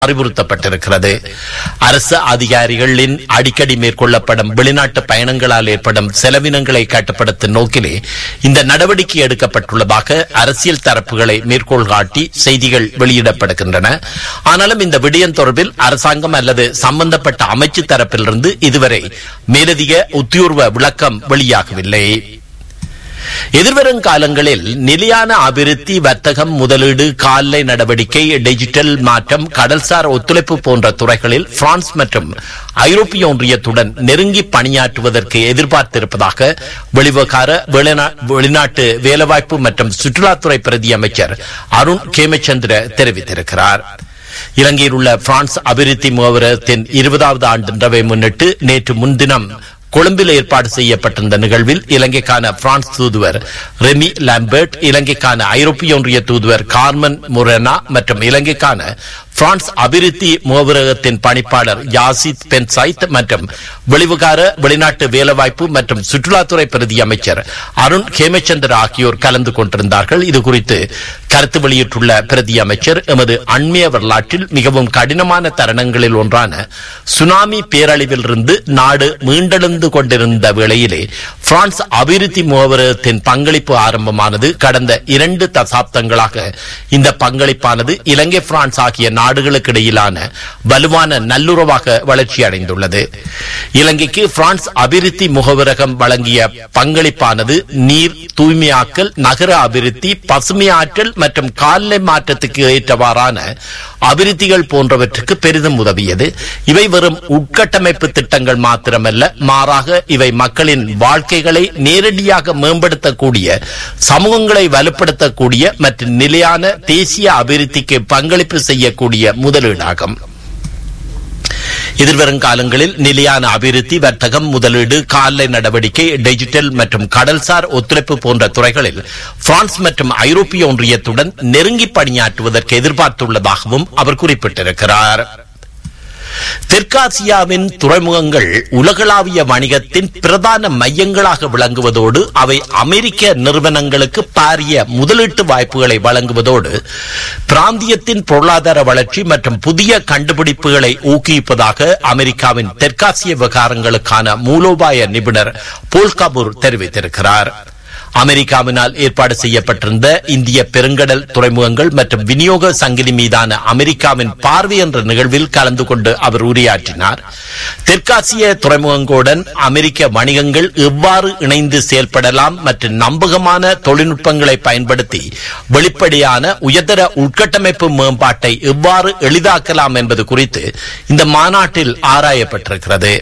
அறிவுறுத்தப்பட்டிருக்கிறது அரசு அதிகாரிகளின் அடிக்கடி மேற்கொள்ளப்படும் வெளிநாட்டு பயணங்களால் ஏற்படும் செலவினங்களை கட்டுப்படுத்தும் நோக்கிலே இந்த நடவடிக்கை எடுக்கப்பட்டுள்ளதாக அரசியல் தரப்புகளை மேற்கோள் காட்டி செய்திகள் வெளியிடப்படுகின்றன ஆனாலும் இந்த விடயம் தொடர்பில் அரசாங்கம் அல்லது சம்பந்தப்பட்ட அமைச்சு தரப்பிலிருந்து இதுவரை மேலதிக உத்தியோர்வ விளக்கம் வெளியாகவில்லை எதிர்வரும் காலங்களில் நிலையான அபிவிருத்தி வர்த்தகம் முதலீடு கால்நடை நடவடிக்கை டிஜிட்டல் மாற்றம் கடல்சார் ஒத்துழைப்பு போன்ற துறைகளில் பிரான்ஸ் மற்றும் ஐரோப்பிய ஒன்றியத்துடன் நெருங்கி பணியாற்றுவதற்கு எதிர்பார்த்திருப்பதாக வெளிவகார வெளிநா- வெளிநாட்டு வேலைவாய்ப்பு மற்றும் சுற்றுலாத்துறை பிரதி அமைச்சர் அருண் கேமச்சந்திர தெரிவித்திருக்கிறார் இலங்கையில் உள்ள பிரான்ஸ் அபிவிருத்தி முகவரத்தின் இருபதாவது ஆண்டு நிறைவை முன்னிட்டு நேற்று முன்தினம் கொழும்பில் ஏற்பாடு செய்யப்பட்டிருந்த நிகழ்வில் இலங்கைக்கான பிரான்ஸ் தூதுவர் ரெமி லாம்பர்ட் இலங்கைக்கான ஐரோப்பிய ஒன்றிய தூதுவர் கார்மன் முரனா மற்றும் இலங்கைக்கான பிரான்ஸ் அபிவிருத்தி முகவரகத்தின் பணிப்பாளர் யாசித் பென்சைத் மற்றும் வெளிவிகார வெளிநாட்டு வேலைவாய்ப்பு மற்றும் சுற்றுலாத்துறை பிரதி அமைச்சர் அருண் ஹேமச்சந்திர ஆகியோர் கலந்து கொண்டிருந்தார்கள் இது குறித்து கருத்து வெளியிட்டுள்ள பிரதி அமைச்சர் எமது அண்மைய வரலாற்றில் மிகவும் கடினமான தருணங்களில் ஒன்றான சுனாமி பேரழிவிலிருந்து நாடு மீண்டெழுந்து கொண்டிருந்த வேளையிலே பிரான்ஸ் அபிவிருத்தி முகவரகத்தின் பங்களிப்பு ஆரம்பமானது கடந்த இரண்டு தசாப்தங்களாக இந்த பங்களிப்பானது இலங்கை பிரான்ஸ் ஆகிய நாடுகளுக்கு இடையிலான வலுவான நல்லுறவாக வளர்ச்சி அடைந்துள்ளது இலங்கைக்கு பிரான்ஸ் அபிவிருத்தி முகவரகம் வழங்கிய பங்களிப்பானது நீர் தூய்மையாக்கல் நகர அபிவிருத்தி பசுமையாற்றல் மற்றும் கால்நடை மாற்றத்துக்கு ஏற்றவாறான அபிவிருத்திகள் போன்றவற்றுக்கு பெரிதும் உதவியது இவை வெறும் உட்கட்டமைப்பு திட்டங்கள் மாத்திரமல்ல மாறாக இவை மக்களின் வாழ்க்கைகளை நேரடியாக மேம்படுத்தக்கூடிய சமூகங்களை வலுப்படுத்தக்கூடிய மற்றும் நிலையான தேசிய அபிவிருத்திக்கு பங்களிப்பு செய்யக்கூடிய முதலீடாகும் எதிர்வரும் காலங்களில் நிலையான அபிவிருத்தி வர்த்தகம் முதலீடு கால்நடை நடவடிக்கை டிஜிட்டல் மற்றும் கடல்சார் ஒத்துழைப்பு போன்ற துறைகளில் பிரான்ஸ் மற்றும் ஐரோப்பிய ஒன்றியத்துடன் நெருங்கி பணியாற்றுவதற்கு எதிர்பார்த்துள்ளதாகவும் அவர் குறிப்பிட்டிருக்கிறார் தெற்காசியாவின் துறைமுகங்கள் உலகளாவிய வணிகத்தின் பிரதான மையங்களாக விளங்குவதோடு அவை அமெரிக்க நிறுவனங்களுக்கு பாரிய முதலீட்டு வாய்ப்புகளை வழங்குவதோடு பிராந்தியத்தின் பொருளாதார வளர்ச்சி மற்றும் புதிய கண்டுபிடிப்புகளை ஊக்குவிப்பதாக அமெரிக்காவின் தெற்காசிய விவகாரங்களுக்கான மூலோபாய நிபுணர் போல் கபூர் தெரிவித்திருக்கிறார் அமெரிக்காவினால் ஏற்பாடு செய்யப்பட்டிருந்த இந்திய பெருங்கடல் துறைமுகங்கள் மற்றும் விநியோக சங்கிலி மீதான அமெரிக்காவின் பார்வை என்ற நிகழ்வில் கலந்து கொண்டு அவர் உரையாற்றினார் தெற்காசிய துறைமுகங்களுடன் அமெரிக்க வணிகங்கள் எவ்வாறு இணைந்து செயல்படலாம் மற்றும் நம்பகமான தொழில்நுட்பங்களை பயன்படுத்தி வெளிப்படையான உயர்தர உட்கட்டமைப்பு மேம்பாட்டை எவ்வாறு எளிதாக்கலாம் என்பது குறித்து இந்த மாநாட்டில் ஆராயப்பட்டிருக்கிறது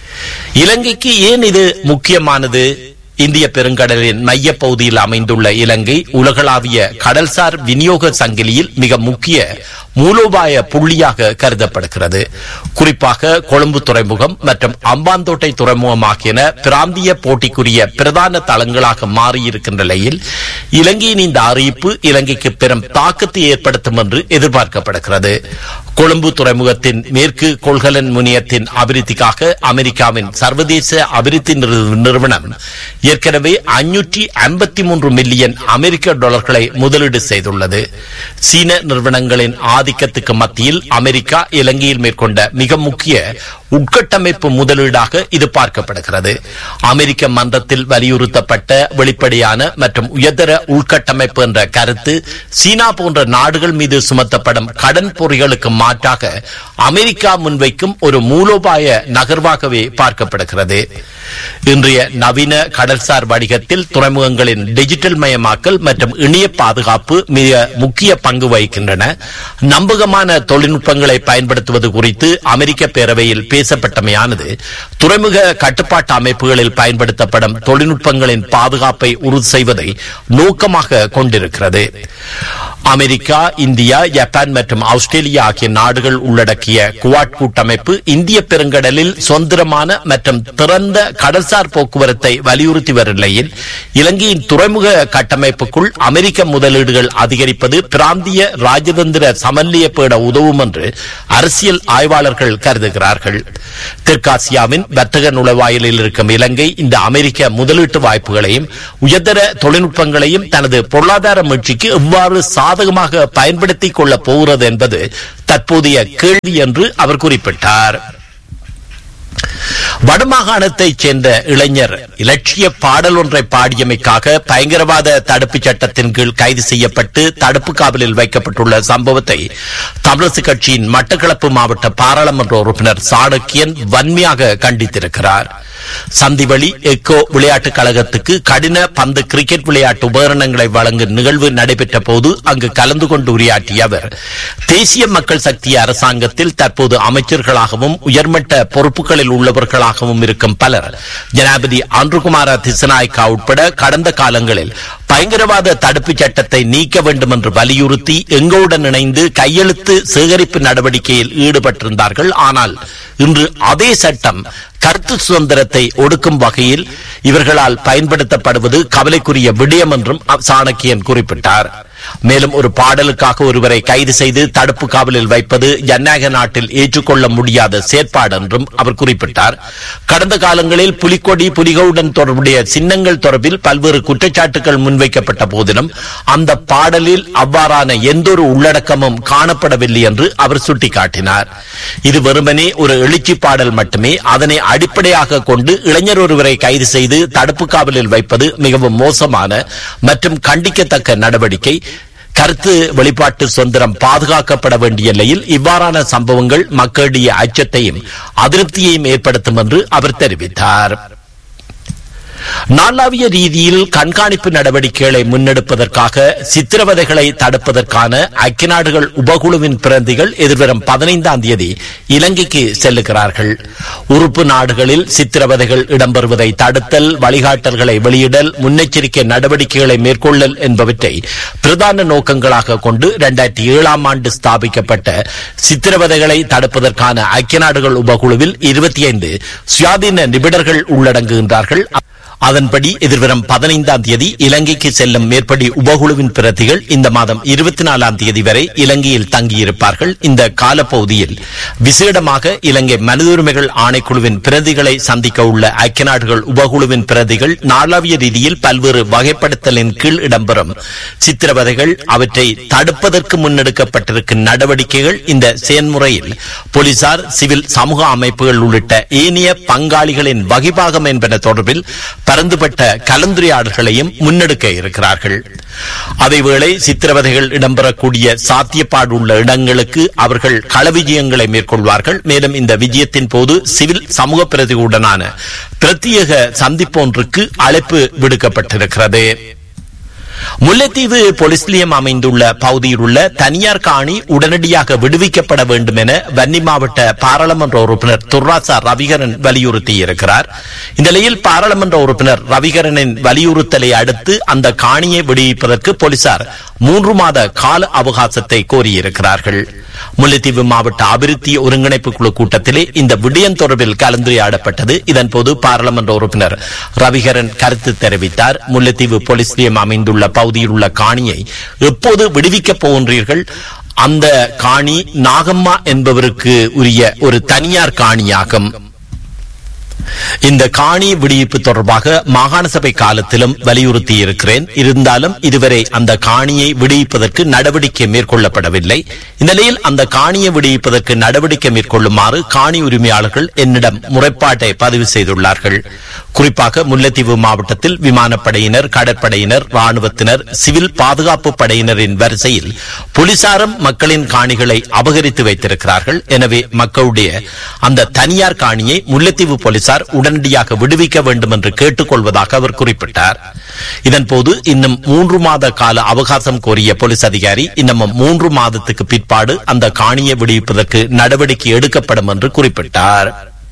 இலங்கைக்கு ஏன் இது முக்கியமானது இந்திய பெருங்கடலின் மைய பகுதியில் அமைந்துள்ள இலங்கை உலகளாவிய கடல்சார் விநியோக சங்கிலியில் மிக முக்கிய மூலோபாய புள்ளியாக கருதப்படுகிறது குறிப்பாக கொழும்பு துறைமுகம் மற்றும் அம்பாந்தோட்டை துறைமுகம் ஆகியன பிராந்திய போட்டிக்குரிய பிரதான தளங்களாக மாறியிருக்கின்ற நிலையில் இலங்கையின் இந்த அறிவிப்பு இலங்கைக்கு பெரும் தாக்கத்தை ஏற்படுத்தும் என்று எதிர்பார்க்கப்படுகிறது கொழும்பு துறைமுகத்தின் மேற்கு கொள்கலன் முனையத்தின் அபிவிருத்திக்காக அமெரிக்காவின் சர்வதேச அபிவிருத்தி நிறு- நிறுவனம் ஏற்கனவே அஞ்சூற்றி ஐம்பத்தி மூன்று மில்லியன் அமெரிக்க டாலர்களை முதலீடு செய்துள்ளது சீன நிறுவனங்களின் ஆதிக்கத்துக்கு மத்தியில் அமெரிக்கா இலங்கையில் மேற்கொண்ட மிக முக்கிய உட்கட்டமைப்பு முதலீடாக இது பார்க்கப்படுகிறது அமெரிக்க மன்றத்தில் வலியுறுத்தப்பட்ட வெளிப்படையான மற்றும் உயர்தர உள்கட்டமைப்பு என்ற கருத்து சீனா போன்ற நாடுகள் மீது சுமத்தப்படும் கடன் பொறிகளுக்கு மாற்றாக அமெரிக்கா முன்வைக்கும் ஒரு மூலோபாய நகர்வாகவே பார்க்கப்படுகிறது இன்றைய நவீன கடல்சார் வணிகத்தில் துறைமுகங்களின் டிஜிட்டல் மயமாக்கல் மற்றும் இணைய பாதுகாப்பு மிக முக்கிய பங்கு வகிக்கின்றன நம்பகமான தொழில்நுட்பங்களை பயன்படுத்துவது குறித்து அமெரிக்க பேரவையில் பேசப்பட்டமையானது துறைமுக கட்டுப்பாட்டு அமைப்புகளில் பயன்படுத்தப்படும் தொழில்நுட்பங்களின் பாதுகாப்பை உறுதி செய்வதை நோக்கமாக கொண்டிருக்கிறது அமெரிக்கா இந்தியா ஜப்பான் மற்றும் ஆஸ்திரேலியா ஆகிய நாடுகள் உள்ளடக்கிய குவாட் கூட்டமைப்பு இந்திய பெருங்கடலில் சுதந்திரமான மற்றும் திறந்த கடல்சார் போக்குவரத்தை வலியுறுத்தி வரும் நிலையில் இலங்கையின் துறைமுக கட்டமைப்புக்குள் அமெரிக்க முதலீடுகள் அதிகரிப்பது பிராந்திய ராஜதந்திர சம சமநிலையை பேட உதவும் என்று அரசியல் ஆய்வாளர்கள் கருதுகிறார்கள் தெற்காசியாவின் வர்த்தக நுழைவாயிலில் இருக்கும் இலங்கை இந்த அமெரிக்க முதலீட்டு வாய்ப்புகளையும் உயர்தர தொழில்நுட்பங்களையும் தனது பொருளாதார மீட்சிக்கு எவ்வாறு சாதகமாக பயன்படுத்திக் கொள்ளப் போகிறது என்பது தற்போதைய கேள்வி என்று அவர் குறிப்பிட்டார் வடமாகாணத்தைச் சேர்ந்த இளைஞர் இலட்சிய பாடல் ஒன்றை பாடியமைக்காக பயங்கரவாத தடுப்புச் சட்டத்தின் கீழ் கைது செய்யப்பட்டு தடுப்பு காவலில் வைக்கப்பட்டுள்ள சம்பவத்தை தமிழரசு கட்சியின் மட்டக்களப்பு மாவட்ட பாராளுமன்ற உறுப்பினர் சாணக்கியன் வன்மையாக கண்டித்திருக்கிறார் சந்திவழி எக்கோ விளையாட்டுக் கழகத்துக்கு கடின பந்து கிரிக்கெட் விளையாட்டு உபகரணங்களை வழங்கும் நிகழ்வு நடைபெற்ற போது அங்கு கலந்து கொண்டு உரையாற்றிய அவர் தேசிய மக்கள் சக்தி அரசாங்கத்தில் தற்போது அமைச்சர்களாகவும் உயர்மட்ட பொறுப்புகளில் உள்ளவர்களாகவும் இருக்கும் பலர் ஜனாதிபதி அன்றுகுமார திசநாயக்கா உட்பட கடந்த காலங்களில் பயங்கரவாத தடுப்புச் சட்டத்தை நீக்க வேண்டும் என்று வலியுறுத்தி எங்களுடன் இணைந்து கையெழுத்து சேகரிப்பு நடவடிக்கையில் ஈடுபட்டிருந்தார்கள் ஆனால் இன்று அதே சட்டம் கருத்து சுதந்திரத்தை ஒடுக்கும் வகையில் இவர்களால் பயன்படுத்தப்படுவது கவலைக்குரிய விடயம் என்றும் சாணக்கியன் குறிப்பிட்டார் மேலும் ஒரு பாடலுக்காக ஒருவரை கைது செய்து தடுப்பு காவலில் வைப்பது ஜனநாயக நாட்டில் ஏற்றுக்கொள்ள முடியாத செயற்பாடு என்றும் அவர் குறிப்பிட்டார் கடந்த காலங்களில் புலிக்கொடி புலிகளுடன் தொடர்புடைய சின்னங்கள் தொடர்பில் பல்வேறு குற்றச்சாட்டுகள் முன்வைக்கப்பட்ட போதிலும் அந்த பாடலில் அவ்வாறான எந்தொரு உள்ளடக்கமும் காணப்படவில்லை என்று அவர் சுட்டிக்காட்டினார் இது வெறுமனே ஒரு எழுச்சி பாடல் மட்டுமே அதனை அடிப்படையாக கொண்டு இளைஞர் ஒருவரை கைது செய்து தடுப்பு காவலில் வைப்பது மிகவும் மோசமான மற்றும் கண்டிக்கத்தக்க நடவடிக்கை கருத்து வெளிப்பாட்டு சுதந்திரம் பாதுகாக்கப்பட வேண்டிய நிலையில் இவ்வாறான சம்பவங்கள் மக்களுடைய அச்சத்தையும் அதிருப்தியையும் ஏற்படுத்தும் என்று அவர் தெரிவித்தார் நாளாவிய ரீதியில் கண்காணிப்பு நடவடிக்கைகளை முன்னெடுப்பதற்காக சித்திரவதைகளை தடுப்பதற்கான ஐக்கிய நாடுகள் உபகுழுவின் பிரதிகள் எதிர்வரும் பதினைந்தாம் தேதி இலங்கைக்கு செல்லுகிறார்கள் உறுப்பு நாடுகளில் சித்திரவதைகள் இடம்பெறுவதை தடுத்தல் வழிகாட்டல்களை வெளியிடல் முன்னெச்சரிக்கை நடவடிக்கைகளை மேற்கொள்ளல் என்பவற்றை பிரதான நோக்கங்களாக கொண்டு இரண்டாயிரத்தி ஏழாம் ஆண்டு ஸ்தாபிக்கப்பட்ட சித்திரவதைகளை தடுப்பதற்கான ஐக்கிய நாடுகள் உபகுழுவில் இருபத்தி ஐந்து சுயாதீன நிபுணர்கள் உள்ளடங்குகின்றார்கள் அதன்படி எதிர்வரும் பதினைந்தாம் தேதி இலங்கைக்கு செல்லும் மேற்படி உபகுழுவின் பிரதிகள் இந்த மாதம் இருபத்தி நாலாம் தேதி வரை இலங்கையில் தங்கியிருப்பார்கள் இந்த காலப்பகுதியில் விசேடமாக இலங்கை மனித உரிமைகள் ஆணைக்குழுவின் பிரதிகளை சந்திக்க உள்ள ஐக்கிய நாடுகள் உபகுழுவின் பிரதிகள் நாளாவிய ரீதியில் பல்வேறு வகைப்படுத்தலின் கீழ் இடம்பெறும் சித்திரவதைகள் அவற்றை தடுப்பதற்கு முன்னெடுக்கப்பட்டிருக்கும் நடவடிக்கைகள் இந்த செயல்முறையில் போலீசார் சிவில் சமூக அமைப்புகள் உள்ளிட்ட ஏனைய பங்காளிகளின் வகிபாகம் என்பன தொடர்பில் பரந்துபட்ட கலந்துரையாடல்களையும் முன்னெடுக்க இருக்கிறார்கள் அதேவேளை சித்திரவதைகள் இடம்பெறக்கூடிய சாத்தியப்பாடு உள்ள இடங்களுக்கு அவர்கள் கள விஜயங்களை மேற்கொள்வார்கள் மேலும் இந்த விஜயத்தின் போது சிவில் சமூக பிரதிகளுடனான பிரத்யேக சந்திப்பொன்றுக்கு அழைப்பு விடுக்கப்பட்டிருக்கிறது முல்லைத்தீவு போலீஸ் நிலையம் அமைந்துள்ள பகுதியில் உள்ள தனியார் காணி உடனடியாக விடுவிக்கப்பட வேண்டும் என வன்னி மாவட்ட பாராளுமன்ற உறுப்பினர் துர்ராசா ரவிகரன் வலியுறுத்தியிருக்கிறார் இந்த நிலையில் பாராளுமன்ற உறுப்பினர் ரவிகரனின் வலியுறுத்தலை அடுத்து அந்த காணியை விடுவிப்பதற்கு போலீசார் மூன்று மாத கால அவகாசத்தை கோரியிருக்கிறார்கள் முல்லைத்தீவு மாவட்ட அபிவிருத்தி ஒருங்கிணைப்பு குழு கூட்டத்திலே இந்த விடயம் தொடர்பில் கலந்துரையாடப்பட்டது இதன்போது பாராளுமன்ற உறுப்பினர் ரவிகரன் கருத்து தெரிவித்தார் முல்லைத்தீவு போலீஸ் நிலையம் அமைந்துள்ள பகுதியில் உள்ள காணியை எப்போது விடுவிக்கப் போகின்றீர்கள் அந்த காணி நாகம்மா என்பவருக்கு உரிய ஒரு தனியார் காணியாகும் இந்த காணி விடுவிப்பு தொடர்பாக மாகாண சபை காலத்திலும் வலியுறுத்தி இருக்கிறேன் இருந்தாலும் இதுவரை அந்த காணியை விடுவிப்பதற்கு நடவடிக்கை மேற்கொள்ளப்படவில்லை இந்நிலையில் அந்த காணியை விடுவிப்பதற்கு நடவடிக்கை மேற்கொள்ளுமாறு காணி உரிமையாளர்கள் என்னிடம் முறைப்பாட்டை பதிவு செய்துள்ளார்கள் குறிப்பாக முல்லைத்தீவு மாவட்டத்தில் விமானப்படையினர் கடற்படையினர் ராணுவத்தினர் சிவில் பாதுகாப்பு படையினரின் வரிசையில் போலீசாரும் மக்களின் காணிகளை அபகரித்து வைத்திருக்கிறார்கள் எனவே மக்களுடைய அந்த தனியார் காணியை முல்லைத்தீவு போலீசார் உடனடியாக விடுவிக்க வேண்டும் என்று கேட்டுக்கொள்வதாக அவர் குறிப்பிட்டார் இதன்போது இன்னும் மூன்று மாத கால அவகாசம் கோரிய போலீஸ் அதிகாரி இன்னமும் மூன்று மாதத்துக்கு பிற்பாடு அந்த காணியை விடுவிப்பதற்கு நடவடிக்கை எடுக்கப்படும் என்று குறிப்பிட்டார்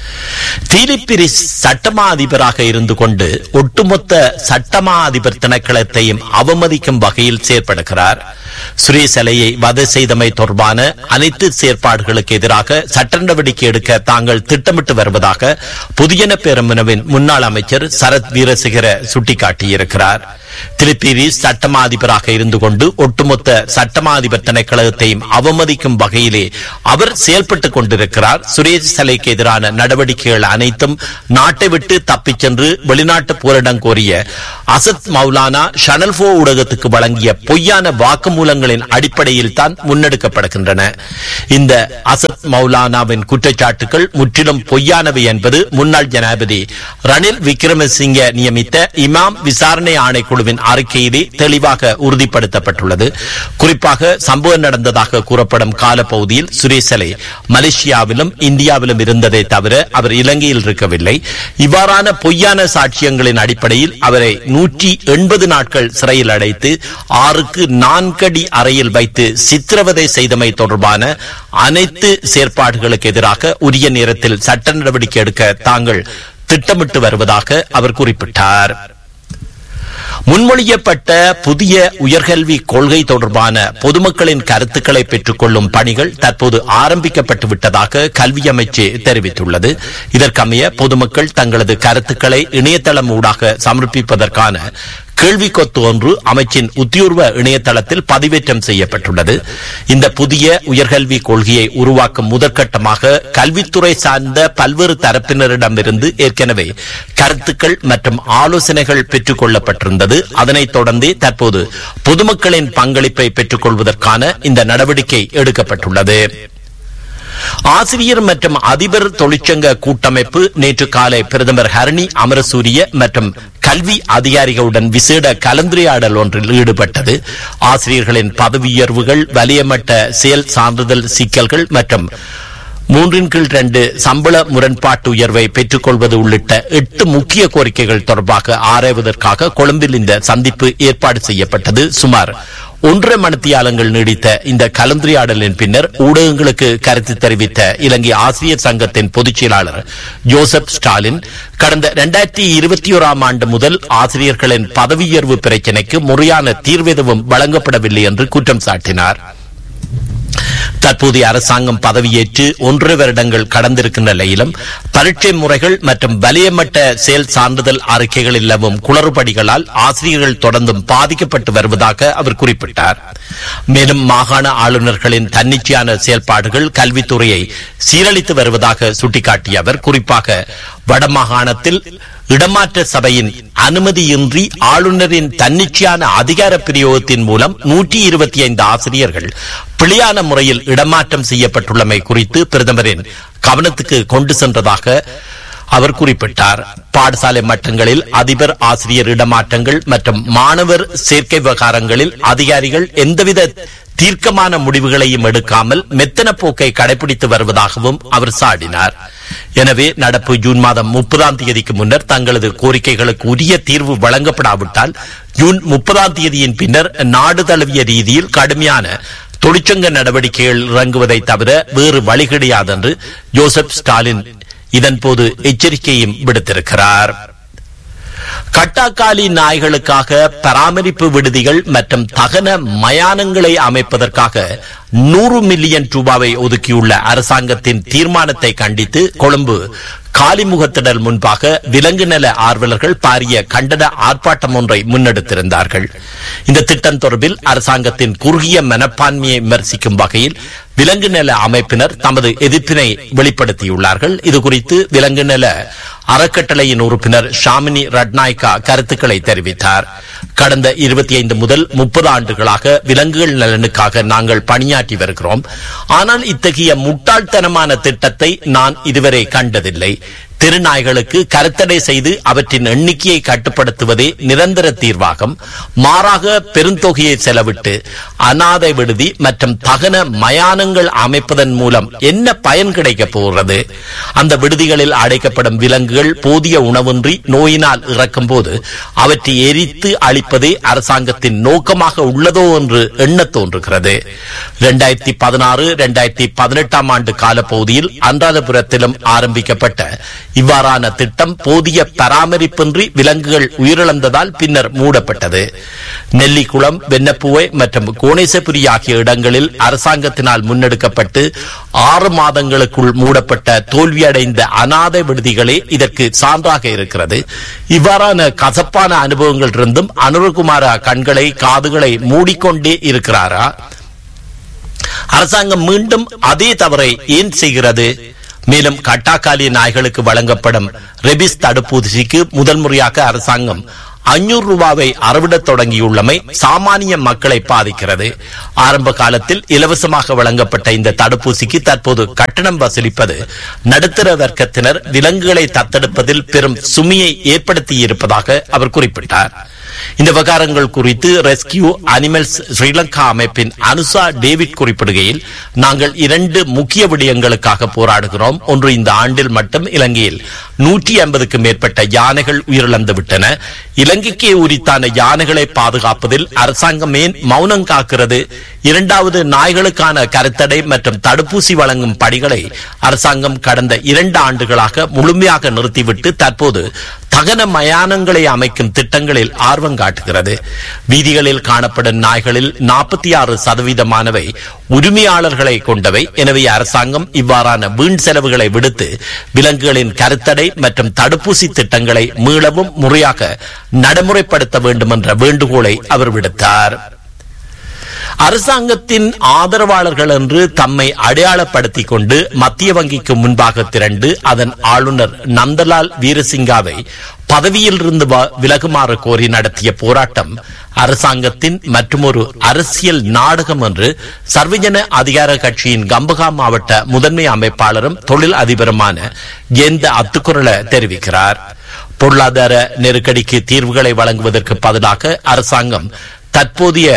தீலிப்பிரி சட்டமா அதிபராக இருந்து கொண்டு ஒட்டுமொத்த சட்டமா அதிபர் திணைக்களத்தையும் அவமதிக்கும் வகையில் செயற்படுகிறார் சுரேசலையை வதை செய்தமை தொடர்பான அனைத்து செயற்பாடுகளுக்கு எதிராக சட்ட நடவடிக்கை எடுக்க தாங்கள் திட்டமிட்டு வருவதாக புதியன பெருமனவின் முன்னாள் அமைச்சர் சரத் வீரசேகர சுட்டிக்காட்டியிருக்கிறார் திலிப்பிரி சட்டமா அதிபராக இருந்து கொண்டு ஒட்டுமொத்த சட்டமா அதிபர் திணைக்களத்தையும் அவமதிக்கும் வகையிலே அவர் செயல்பட்டுக் கொண்டிருக்கிறார் சுரேஷ் சலைக்கு எதிரான நடவடிக்கைகள் அனைத்தும் நாட்டை விட்டு தப்பிச் சென்று வெளிநாட்டு போரிடம் கோரிய அசத் மௌலானா ஷனல்போ ஊடகத்துக்கு வழங்கிய பொய்யான வாக்குமூலங்களின் அடிப்படையில் தான் முன்னெடுக்கப்படுகின்றன இந்த அசத் மௌலானாவின் குற்றச்சாட்டுகள் முற்றிலும் பொய்யானவை என்பது முன்னாள் ஜனாதிபதி ரணில் விக்ரமசிங்க நியமித்த இமாம் விசாரணை ஆணைக்குழுவின் அறிக்கையிலே தெளிவாக உறுதிப்படுத்தப்பட்டுள்ளது குறிப்பாக சம்பவம் நடந்ததாக கூறப்படும் காலப்பகுதியில் சுரேசலை மலேசியாவிலும் இந்தியாவிலும் இருந்ததை தவிர அவர் இலங்கையில் இருக்கவில்லை இவ்வாறான பொய்யான சாட்சியங்களின் அடிப்படையில் அவரை நூற்றி எண்பது நாட்கள் சிறையில் அடைத்து ஆறுக்கு நான்கடி அறையில் வைத்து சித்திரவதை செய்தமை தொடர்பான அனைத்து செயற்பாடுகளுக்கு எதிராக உரிய நேரத்தில் சட்ட நடவடிக்கை எடுக்க தாங்கள் திட்டமிட்டு வருவதாக அவர் குறிப்பிட்டார் முன்மொழியப்பட்ட புதிய உயர்கல்வி கொள்கை தொடர்பான பொதுமக்களின் கருத்துக்களை பெற்றுக் கொள்ளும் பணிகள் தற்போது ஆரம்பிக்கப்பட்டு விட்டதாக கல்வி அமைச்சு தெரிவித்துள்ளது இதற்கமைய பொதுமக்கள் தங்களது கருத்துக்களை இணையதளம் ஊடாக சமர்ப்பிப்பதற்கான கேள்வி கொத்து ஒன்று அமைச்சின் உத்தியோர்வ இணையதளத்தில் பதிவேற்றம் செய்யப்பட்டுள்ளது இந்த புதிய உயர்கல்வி கொள்கையை உருவாக்கும் முதற்கட்டமாக கல்வித்துறை சார்ந்த பல்வேறு தரப்பினரிடமிருந்து ஏற்கனவே கருத்துக்கள் மற்றும் ஆலோசனைகள் பெற்றுக் கொள்ளப்பட்டிருந்தது அதனைத் தொடர்ந்தே தற்போது பொதுமக்களின் பங்களிப்பை பெற்றுக் கொள்வதற்கான இந்த நடவடிக்கை எடுக்கப்பட்டுள்ளது ஆசிரியர் மற்றும் அதிபர் தொழிற்சங்க கூட்டமைப்பு நேற்று காலை பிரதமர் ஹரணி அமரசூரிய மற்றும் கல்வி அதிகாரிகளுடன் விசேட கலந்துரையாடல் ஒன்றில் ஈடுபட்டது ஆசிரியர்களின் பதவி உயர்வுகள் வலியமட்ட செயல் சான்றிதழ் சிக்கல்கள் மற்றும் மூன்றின் கீழ் இரண்டு சம்பள முரண்பாட்டு உயர்வை பெற்றுக் கொள்வது உள்ளிட்ட எட்டு முக்கிய கோரிக்கைகள் தொடர்பாக ஆராய்வதற்காக கொழும்பில் இந்த சந்திப்பு ஏற்பாடு செய்யப்பட்டது சுமார் ஒன்றரை மணித்தியாலங்கள் நீடித்த இந்த கலந்துரையாடலின் பின்னர் ஊடகங்களுக்கு கருத்து தெரிவித்த இலங்கை ஆசிரியர் சங்கத்தின் பொதுச் செயலாளர் ஜோசப் ஸ்டாலின் கடந்த இரண்டாயிரத்தி இருபத்தி ஓராம் ஆண்டு முதல் ஆசிரியர்களின் பதவி உயர்வு பிரச்சினைக்கு முறையான தீர்வு எதுவும் வழங்கப்படவில்லை என்று குற்றம் சாட்டினார் தற்போதைய அரசாங்கம் பதவியேற்று ஒன்றரை வருடங்கள் கடந்திருக்கின்ற நிலையிலும் பரீட்சை முறைகள் மற்றும் வலியமட்ட செயல் சான்றிதழ் அறிக்கைகள் நிலவும் குளறுபடிகளால் ஆசிரியர்கள் தொடர்ந்தும் பாதிக்கப்பட்டு வருவதாக அவர் குறிப்பிட்டார் மேலும் மாகாண ஆளுநர்களின் தன்னிச்சையான செயல்பாடுகள் கல்வித்துறையை சீரழித்து வருவதாக சுட்டிக்காட்டிய அவர் குறிப்பாக வடமாகாணத்தில் இடமாற்ற சபையின் அனுமதியின்றி ஆளுநரின் தன்னிச்சையான அதிகார பிரயோகத்தின் மூலம் நூற்றி இருபத்தி ஐந்து ஆசிரியர்கள் பிழையான முறையில் இடமாற்றம் செய்யப்பட்டுள்ளமை குறித்து பிரதமரின் கவனத்துக்கு கொண்டு சென்றதாக அவர் குறிப்பிட்டார் பாடசாலை மட்டங்களில் அதிபர் ஆசிரியர் இடமாற்றங்கள் மற்றும் மாணவர் சேர்க்கை விவகாரங்களில் அதிகாரிகள் எந்தவித தீர்க்கமான முடிவுகளையும் எடுக்காமல் மெத்தன போக்கை கடைபிடித்து வருவதாகவும் அவர் சாடினார் எனவே நடப்பு ஜூன் மாதம் முப்பதாம் தேதிக்கு முன்னர் தங்களது கோரிக்கைகளுக்கு உரிய தீர்வு வழங்கப்படாவிட்டால் ஜூன் முப்பதாம் தேதியின் பின்னர் நாடு தழுவிய ரீதியில் கடுமையான தொழிற்சங்க நடவடிக்கைகள் இறங்குவதை தவிர வேறு வழி கிடையாது என்று ஜோசப் ஸ்டாலின் இதன்போது எச்சரிக்கையும் விடுத்திருக்கிறார் கட்டாக்காலி நாய்களுக்காக பராமரிப்பு விடுதிகள் மற்றும் தகன மயானங்களை அமைப்பதற்காக நூறு மில்லியன் ரூபாவை ஒதுக்கியுள்ள அரசாங்கத்தின் தீர்மானத்தை கண்டித்து கொழும்பு காலிமுகத்திடல் முன்பாக விலங்கு நல ஆர்வலர்கள் பாரிய கண்டன ஆர்ப்பாட்டம் ஒன்றை முன்னெடுத்திருந்தார்கள் இந்த திட்டம் தொடர்பில் அரசாங்கத்தின் குறுகிய மனப்பான்மையை விமர்சிக்கும் வகையில் விலங்கு நல அமைப்பினர் தமது எதிர்ப்பினை வெளிப்படுத்தியுள்ளார்கள் இதுகுறித்து விலங்கு நல அறக்கட்டளையின் உறுப்பினர் ஷாமினி ரட்நாய்கா கருத்துக்களை தெரிவித்தார் கடந்த இருபத்தி ஐந்து முதல் முப்பது ஆண்டுகளாக விலங்குகள் நலனுக்காக நாங்கள் பணியாற்றி வருகிறோம் ஆனால் இத்தகைய முட்டாள்தனமான திட்டத்தை நான் இதுவரை கண்டதில்லை திருநாய்களுக்கு கருத்தடை செய்து அவற்றின் எண்ணிக்கையை கட்டுப்படுத்துவதே நிரந்தர தீர்வாகும் மாறாக பெருந்தொகையை செலவிட்டு அனாதை விடுதி மற்றும் தகன மயானங்கள் அமைப்பதன் மூலம் என்ன பயன் கிடைக்கப் போகிறது அந்த விடுதிகளில் அடைக்கப்படும் விலங்குகள் போதிய உணவின்றி நோயினால் இறக்கும் போது அவற்றை எரித்து அழிப்பதே அரசாங்கத்தின் நோக்கமாக உள்ளதோ என்று எண்ண தோன்றுகிறது இரண்டாயிரத்தி பதினாறு இரண்டாயிரத்தி பதினெட்டாம் ஆண்டு காலப்பகுதியில் அன்றாதபுரத்திலும் ஆரம்பிக்கப்பட்ட இவ்வாறான திட்டம் போதிய பராமரிப்பின்றி விலங்குகள் உயிரிழந்ததால் பின்னர் மூடப்பட்டது நெல்லிக்குளம் வெண்ணப்புவை மற்றும் கோணேசபுரி ஆகிய இடங்களில் அரசாங்கத்தினால் முன்னெடுக்கப்பட்டு ஆறு மாதங்களுக்குள் மூடப்பட்ட தோல்வியடைந்த அநாதை விடுதிகளே இதற்கு சான்றாக இருக்கிறது இவ்வாறான கசப்பான அனுபவங்கள் இருந்தும் அனுரகுமாரா கண்களை காதுகளை மூடிக்கொண்டே இருக்கிறாரா அரசாங்கம் மீண்டும் அதே தவறை ஏன் செய்கிறது மேலும் கட்டாக்காலி நாய்களுக்கு வழங்கப்படும் ரெபிஸ் தடுப்பூசிக்கு முதல் முறையாக அரசாங்கம் அஞ்சூறு ரூபாவை அறவிடத் தொடங்கியுள்ளமை சாமானிய மக்களை பாதிக்கிறது ஆரம்ப காலத்தில் இலவசமாக வழங்கப்பட்ட இந்த தடுப்பூசிக்கு தற்போது கட்டணம் வசூலிப்பது நடுத்தர வர்க்கத்தினர் விலங்குகளை தத்தெடுப்பதில் பெரும் சுமையை ஏற்படுத்தி இருப்பதாக அவர் குறிப்பிட்டார் இந்த விவகாரங்கள் குறித்து ரெஸ்கியூ அனிமல்ஸ் ஸ்ரீலங்கா அமைப்பின் அனுசா டேவிட் குறிப்பிடுகையில் நாங்கள் இரண்டு முக்கிய விடயங்களுக்காக போராடுகிறோம் ஒன்று இந்த ஆண்டில் மட்டும் இலங்கையில் நூற்றி ஐம்பதுக்கும் மேற்பட்ட யானைகள் உயிரிழந்து விட்டன இலங்கைக்கே உரித்தான யானைகளை பாதுகாப்பதில் அரசாங்கம் ஏன் மௌனம் காக்கிறது இரண்டாவது நாய்களுக்கான கருத்தடை மற்றும் தடுப்பூசி வழங்கும் பணிகளை அரசாங்கம் கடந்த இரண்டு ஆண்டுகளாக முழுமையாக நிறுத்திவிட்டு தற்போது தகன மயானங்களை அமைக்கும் திட்டங்களில் ஆர்வம் காட்டுகிறது வீதிகளில் காணப்படும் நாய்களில் நாற்பத்தி ஆறு சதவீதமானவை உரிமையாளர்களை கொண்டவை எனவே அரசாங்கம் இவ்வாறான வீண் செலவுகளை விடுத்து விலங்குகளின் கருத்தடை மற்றும் தடுப்பூசி திட்டங்களை மீளவும் முறையாக நடைமுறைப்படுத்த வேண்டும் என்ற வேண்டுகோளை அவர் விடுத்தார் அரசாங்கத்தின் ஆதரவாளர்கள் என்று தம்மை அடையாளப்படுத்திக் கொண்டு மத்திய வங்கிக்கு முன்பாக திரண்டு அதன் ஆளுநர் நந்தலால் வீரசிங்காவை பதவியிலிருந்து விலகுமாறு கோரி நடத்திய போராட்டம் அரசாங்கத்தின் மற்றொரு அரசியல் நாடகம் என்று சர்வஜன அதிகார கட்சியின் கம்பகா மாவட்ட முதன்மை அமைப்பாளரும் தொழில் அதிபருமான எந்த அத்துக்குரல தெரிவிக்கிறார் பொருளாதார நெருக்கடிக்கு தீர்வுகளை வழங்குவதற்கு பதிலாக அரசாங்கம் தற்போதைய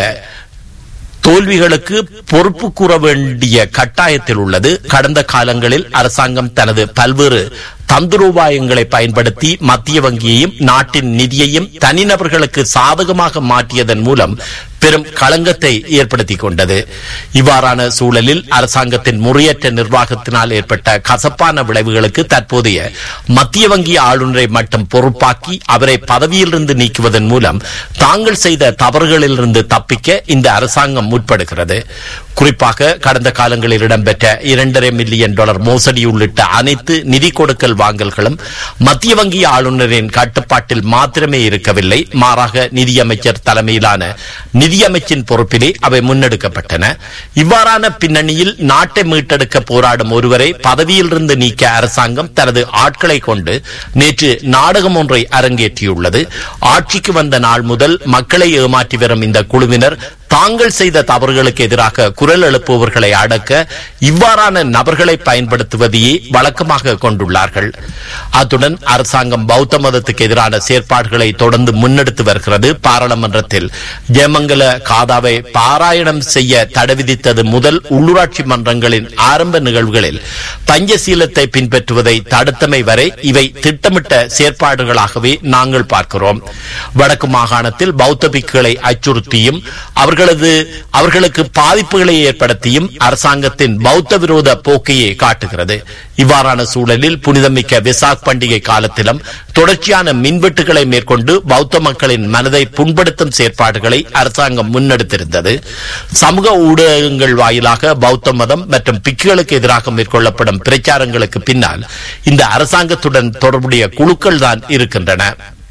தோல்விகளுக்கு பொறுப்பு கூற வேண்டிய கட்டாயத்தில் உள்ளது கடந்த காலங்களில் அரசாங்கம் தனது பல்வேறு தந்திரோபாயங்களை பயன்படுத்தி மத்திய வங்கியையும் நாட்டின் நிதியையும் தனிநபர்களுக்கு சாதகமாக மாற்றியதன் மூலம் பெரும் களங்கத்தை ஏற்படுத்திக் கொண்டது இவ்வாறான சூழலில் அரசாங்கத்தின் முறையற்ற நிர்வாகத்தினால் ஏற்பட்ட கசப்பான விளைவுகளுக்கு தற்போதைய மத்திய வங்கி ஆளுநரை மட்டும் பொறுப்பாக்கி அவரை பதவியிலிருந்து நீக்குவதன் மூலம் தாங்கள் செய்த தவறுகளிலிருந்து தப்பிக்க இந்த அரசாங்கம் முற்படுகிறது குறிப்பாக கடந்த காலங்களில் இடம்பெற்ற இரண்டரை மில்லியன் டாலர் மோசடி உள்ளிட்ட அனைத்து நிதி கொடுக்கல் வாங்கல்களும் மத்திய வங்கி ஆளுநரின் கட்டுப்பாட்டில் மாத்திரமே இருக்கவில்லை மாறாக நிதியமைச்சர் தலைமையிலான நிதியமைச்சின் பொறுப்பிலே அவை முன்னெடுக்கப்பட்டன இவ்வாறான பின்னணியில் நாட்டை மீட்டெடுக்க போராடும் ஒருவரை பதவியிலிருந்து நீக்க அரசாங்கம் தனது ஆட்களை கொண்டு நேற்று நாடகம் ஒன்றை அரங்கேற்றியுள்ளது ஆட்சிக்கு வந்த நாள் முதல் மக்களை ஏமாற்றி வரும் இந்த குழுவினர் தாங்கள் செய்த தவறுகளுக்கு எதிராக குரல் எழுப்புபவர்களை அடக்க இவ்வாறான நபர்களை பயன்படுத்துவதையே வழக்கமாக கொண்டுள்ளார்கள் அத்துடன் அரசாங்கம் பௌத்த மதத்துக்கு எதிரான செயற்பாடுகளை தொடர்ந்து முன்னெடுத்து வருகிறது பாராளுமன்றத்தில் ஜெயமங்கல காதாவை பாராயணம் செய்ய தடை விதித்தது முதல் உள்ளூராட்சி மன்றங்களின் ஆரம்ப நிகழ்வுகளில் பஞ்சசீலத்தை பின்பற்றுவதை தடுத்தமை வரை இவை திட்டமிட்ட செயற்பாடுகளாகவே நாங்கள் பார்க்கிறோம் வடக்கு மாகாணத்தில் பௌத்த பிக்குகளை அச்சுறுத்தியும் அவர்களது அவர்களுக்கு பாதிப்புகளை ஏற்படுத்தியும் அரசாங்கத்தின் பௌத்த விரோத போக்கையே காட்டுகிறது இவ்வாறான சூழலில் புனிதமிக்க விசாக் பண்டிகை காலத்திலும் தொடர்ச்சியான மின்வெட்டுகளை மேற்கொண்டு பௌத்த மக்களின் மனதை புண்படுத்தும் செயற்பாடுகளை அரசாங்கம் முன்னெடுத்திருந்தது சமூக ஊடகங்கள் வாயிலாக பௌத்த மதம் மற்றும் பிக்குகளுக்கு எதிராக மேற்கொள்ளப்படும் பிரச்சாரங்களுக்கு பின்னால் இந்த அரசாங்கத்துடன் தொடர்புடைய குழுக்கள் தான் இருக்கின்றன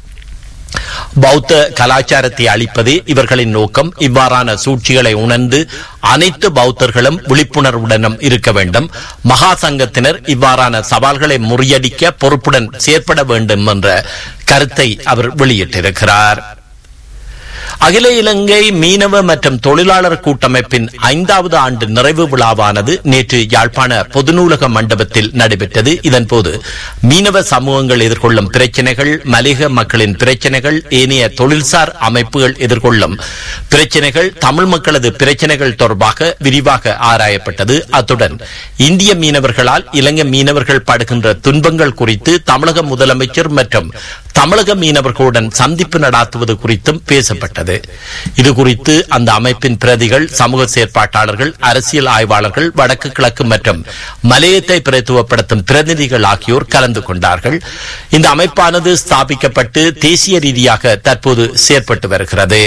பௌத்த கலாச்சாரத்தை அளிப்பதே இவர்களின் நோக்கம் இவ்வாறான சூழ்ச்சிகளை உணர்ந்து அனைத்து பௌத்தர்களும் விழிப்புணர்வுடனும் இருக்க வேண்டும் மகா சங்கத்தினர் இவ்வாறான சவால்களை முறியடிக்க பொறுப்புடன் செயற்பட வேண்டும் என்ற கருத்தை அவர் வெளியிட்டிருக்கிறார் அகில இலங்கை மீனவ மற்றும் தொழிலாளர் கூட்டமைப்பின் ஐந்தாவது ஆண்டு நிறைவு விழாவானது நேற்று யாழ்ப்பாண பொதுநூலக மண்டபத்தில் நடைபெற்றது இதன்போது மீனவ சமூகங்கள் எதிர்கொள்ளும் பிரச்சினைகள் மலிக மக்களின் பிரச்சினைகள் ஏனைய தொழில்சார் அமைப்புகள் எதிர்கொள்ளும் பிரச்சினைகள் தமிழ் மக்களது பிரச்சினைகள் தொடர்பாக விரிவாக ஆராயப்பட்டது அத்துடன் இந்திய மீனவர்களால் இலங்கை மீனவர்கள் படுகின்ற துன்பங்கள் குறித்து தமிழக முதலமைச்சர் மற்றும் தமிழக மீனவர்களுடன் சந்திப்பு நடாத்துவது குறித்தும் பேசப்பட்டது இது குறித்து அந்த அமைப்பின் பிரதிகள் சமூக செயற்பாட்டாளர்கள் அரசியல் ஆய்வாளர்கள் வடக்கு கிழக்கு மற்றும் மலையத்தை பிரதித்துவப்படுத்தும் பிரதிநிதிகள் ஆகியோர் கலந்து கொண்டார்கள் இந்த அமைப்பானது ஸ்தாபிக்கப்பட்டு தேசிய ரீதியாக தற்போது செயற்பட்டு வருகிறது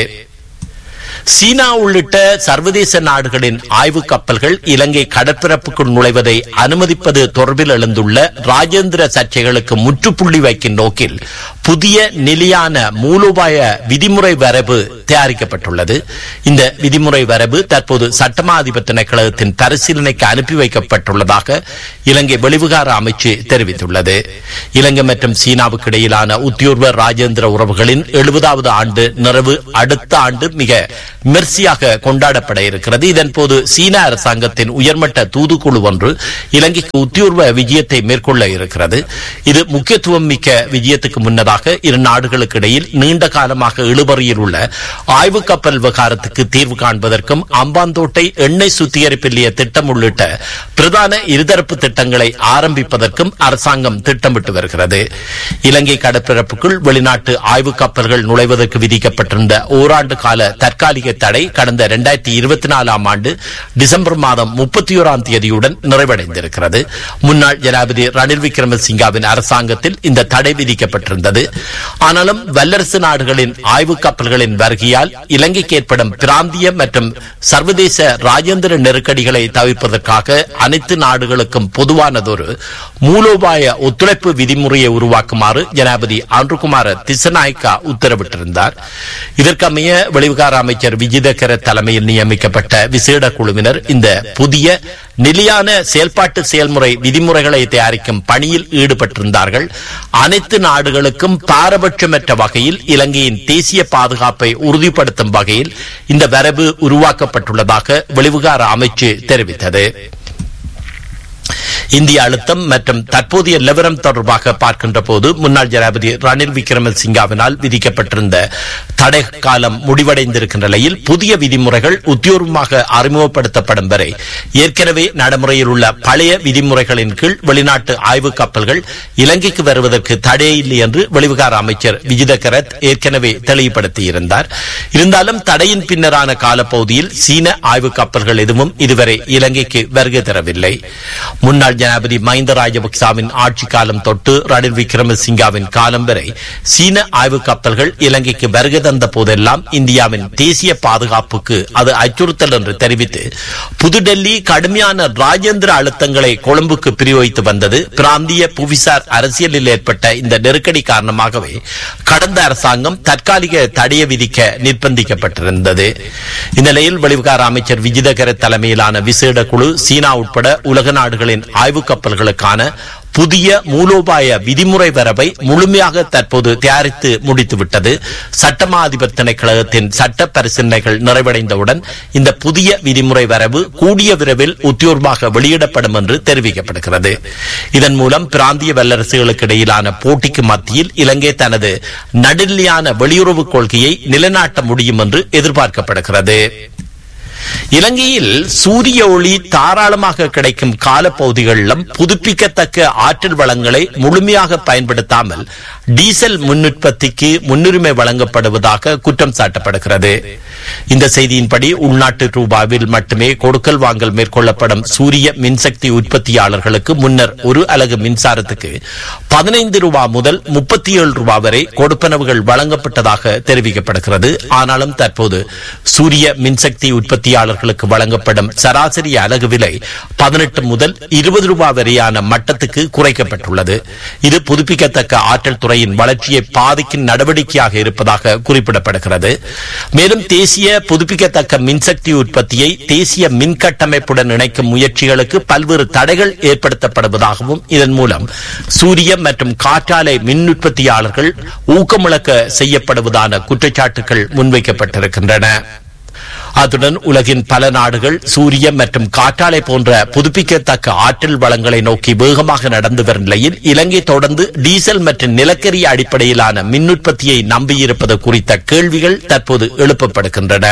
சீனா உள்ளிட்ட சர்வதேச நாடுகளின் ஆய்வு கப்பல்கள் இலங்கை கடற்பரப்புக்குள் நுழைவதை அனுமதிப்பது தொடர்பில் எழுந்துள்ள ராஜேந்திர சர்ச்சைகளுக்கு முற்றுப்புள்ளி வைக்கும் நோக்கில் புதிய நிலையான மூலோபாய விதிமுறை வரைவு தயாரிக்கப்பட்டுள்ளது இந்த விதிமுறை வரைவு தற்போது சட்டமா அதிபர் திணைக்களத்தின் பரிசீலனைக்கு அனுப்பி வைக்கப்பட்டுள்ளதாக இலங்கை வெளிவிகார அமைச்சு தெரிவித்துள்ளது இலங்கை மற்றும் சீனாவுக்கு இடையிலான உத்தியோர்வ ராஜேந்திர உறவுகளின் எழுபதாவது ஆண்டு நிறைவு அடுத்த ஆண்டு மிக விமர்சையாக கொண்டாடப்பட இருக்கிறது இதன்போது சீன அரசாங்கத்தின் உயர்மட்ட தூதுக்குழு ஒன்று இலங்கைக்கு உத்தியோர்வ விஜயத்தை மேற்கொள்ள இருக்கிறது இது முக்கியத்துவம் மிக்க விஜயத்துக்கு முன்னதாக இரு நாடுகளுக்கு இடையில் நீண்ட காலமாக இழுபறியில் உள்ள ஆய்வு கப்பல் விவகாரத்துக்கு தீர்வு காண்பதற்கும் அம்பாந்தோட்டை எண்ணெய் சுத்திகரிப்பு நிலைய திட்டம் உள்ளிட்ட பிரதான இருதரப்பு திட்டங்களை ஆரம்பிப்பதற்கும் அரசாங்கம் திட்டமிட்டு வருகிறது இலங்கை கடற்பரப்புக்குள் வெளிநாட்டு ஆய்வு கப்பல்கள் நுழைவதற்கு விதிக்கப்பட்டிருந்த ஓராண்டு கால தற்காலிக தடை கடந்த இரண்டாயிரத்தி இருபத்தி நாலாம் ஆண்டு டிசம்பர் மாதம் முப்பத்தி ஓராம் தேதியுடன் நிறைவடைந்திருக்கிறது முன்னாள் ஜனாதிபதி ரணில் விக்ரமசிங்காவின் அரசாங்கத்தில் இந்த தடை விதிக்கப்பட்டிருந்தது ஆனாலும் வல்லரசு நாடுகளின் ஆய்வு கப்பல்களின் வருகையால் இலங்கைக்கு ஏற்படும் பிராந்திய மற்றும் சர்வதேச ராஜேந்திர நெருக்கடிகளை தவிர்ப்பதற்காக அனைத்து நாடுகளுக்கும் பொதுவானதொரு மூலோபாய ஒத்துழைப்பு விதிமுறையை உருவாக்குமாறு ஜனாதிபதி ஆண்டுகுமார திசநாயக்கா உத்தரவிட்டிருந்தார் இதற்கமைய வெளிவிகார அமைச்சர் விஜிதகர தலைமையில் நியமிக்கப்பட்ட விசேட குழுவினர் இந்த புதிய நிலையான செயல்பாட்டு செயல்முறை விதிமுறைகளை தயாரிக்கும் பணியில் ஈடுபட்டிருந்தார்கள் அனைத்து நாடுகளுக்கும் பாரபட்சமற்ற வகையில் இலங்கையின் தேசிய பாதுகாப்பை உறுதிப்படுத்தும் வகையில் இந்த வரவு உருவாக்கப்பட்டுள்ளதாக வெளிவிகார அமைச்சு தெரிவித்தது இந்திய அழுத்தம் மற்றும் தற்போதைய நிலவரம் தொடர்பாக பார்க்கின்ற போது முன்னாள் ஜனாதிபதி ரணில் விக்ரமசிங்காவினால் விதிக்கப்பட்டிருந்த தடை காலம் முடிவடைந்திருக்கின்ற நிலையில் புதிய விதிமுறைகள் உத்தியோகமாக அறிமுகப்படுத்தப்படும் வரை ஏற்கனவே நடைமுறையில் உள்ள பழைய விதிமுறைகளின் கீழ் வெளிநாட்டு ஆய்வு கப்பல்கள் இலங்கைக்கு வருவதற்கு தடை இல்லை என்று வெளிவிகார அமைச்சர் விஜித கரத் ஏற்கனவே தெளிவுபடுத்தியிருந்தார் இருந்தாலும் தடையின் பின்னரான காலப்பகுதியில் சீன ஆய்வு கப்பல்கள் எதுவும் இதுவரை இலங்கைக்கு வருகை தரவில்லை முன்னாள் ஜனாதிபதி மஹிந்த ராஜபக்சாவின் ஆட்சி காலம் தொட்டு ரணில் விக்ரமசிங்காவின் காலம் வரை சீன ஆய்வு கப்பல்கள் இலங்கைக்கு வருகை தந்த போதெல்லாம் இந்தியாவின் தேசிய பாதுகாப்புக்கு அது அச்சுறுத்தல் என்று தெரிவித்து புதுடெல்லி கடுமையான ராஜேந்திர அழுத்தங்களை கொழும்புக்கு பிரயோகித்து வந்தது பிராந்திய புவிசார் அரசியலில் ஏற்பட்ட இந்த நெருக்கடி காரணமாகவே கடந்த அரசாங்கம் தற்காலிக தடையை விதிக்க நிர்பந்திக்கப்பட்டிருந்தது இந்நிலையில் வெளிவிகார அமைச்சர் விஜிதகர தலைமையிலான விசேட குழு சீனா உட்பட உலக நாடுகளின் ஆய்வு கப்பல்களுக்கான புதிய மூலோபாய விதிமுறை வரவை முழுமையாக தற்போது தயாரித்து முடித்துவிட்டது சட்டமா அதிபர் திணைக்களகத்தின் சட்ட பரிசீலனைகள் நிறைவடைந்தவுடன் இந்த புதிய விதிமுறை வரவு கூடிய விரைவில் உத்தியோகமாக வெளியிடப்படும் என்று தெரிவிக்கப்படுகிறது இதன் மூலம் பிராந்திய வல்லரசுகளுக்கு இடையிலான போட்டிக்கு மத்தியில் இலங்கை தனது நடுநிலையான வெளியுறவு கொள்கையை நிலைநாட்ட முடியும் என்று எதிர்பார்க்கப்படுகிறது இலங்கையில் சூரிய ஒளி தாராளமாக கிடைக்கும் காலப்பகுதிகளிலும் புதுப்பிக்கத்தக்க ஆற்றல் வளங்களை முழுமையாக பயன்படுத்தாமல் டீசல் முன்னுற்பத்திக்கு முன்னுரிமை வழங்கப்படுவதாக குற்றம் சாட்டப்படுகிறது இந்த செய்தியின்படி உள்நாட்டு ரூபாவில் மட்டுமே கொடுக்கல் வாங்கல் மேற்கொள்ளப்படும் சூரிய மின்சக்தி உற்பத்தியாளர்களுக்கு முன்னர் ஒரு அலகு மின்சாரத்துக்கு பதினைந்து ரூபாய் முதல் முப்பத்தி ஏழு ரூபாய் வரை கொடுப்பனவுகள் வழங்கப்பட்டதாக தெரிவிக்கப்படுகிறது ஆனாலும் தற்போது சூரிய மின்சக்தி உற்பத்தியாளர்களுக்கு வழங்கப்படும் சராசரி அலகு விலை பதினெட்டு முதல் இருபது ரூபாய் வரையான மட்டத்துக்கு குறைக்கப்பட்டுள்ளது இது புதுப்பிக்கத்தக்க ஆற்றல் துறையின் வளர்ச்சியை பாதிக்கும் நடவடிக்கையாக இருப்பதாக குறிப்பிடப்படுகிறது மேலும் தேசிய தேசிய புதுப்பிக்கத்தக்க மின்சக்தி உற்பத்தியை தேசிய மின் கட்டமைப்புடன் இணைக்கும் முயற்சிகளுக்கு பல்வேறு தடைகள் ஏற்படுத்தப்படுவதாகவும் இதன் மூலம் சூரிய மற்றும் காற்றாலை மின் உற்பத்தியாளர்கள் ஊக்கமிழக்க செய்யப்படுவதான குற்றச்சாட்டுகள் முன்வைக்கப்பட்டிருக்கின்றன அத்துடன் உலகின் பல நாடுகள் சூரிய மற்றும் காற்றாலை போன்ற புதுப்பிக்கத்தக்க ஆற்றல் வளங்களை நோக்கி வேகமாக நடந்து வரும் நிலையில் இலங்கை தொடர்ந்து டீசல் மற்றும் நிலக்கரி அடிப்படையிலான மின் உற்பத்தியை நம்பியிருப்பது குறித்த கேள்விகள் தற்போது எழுப்பப்படுகின்றன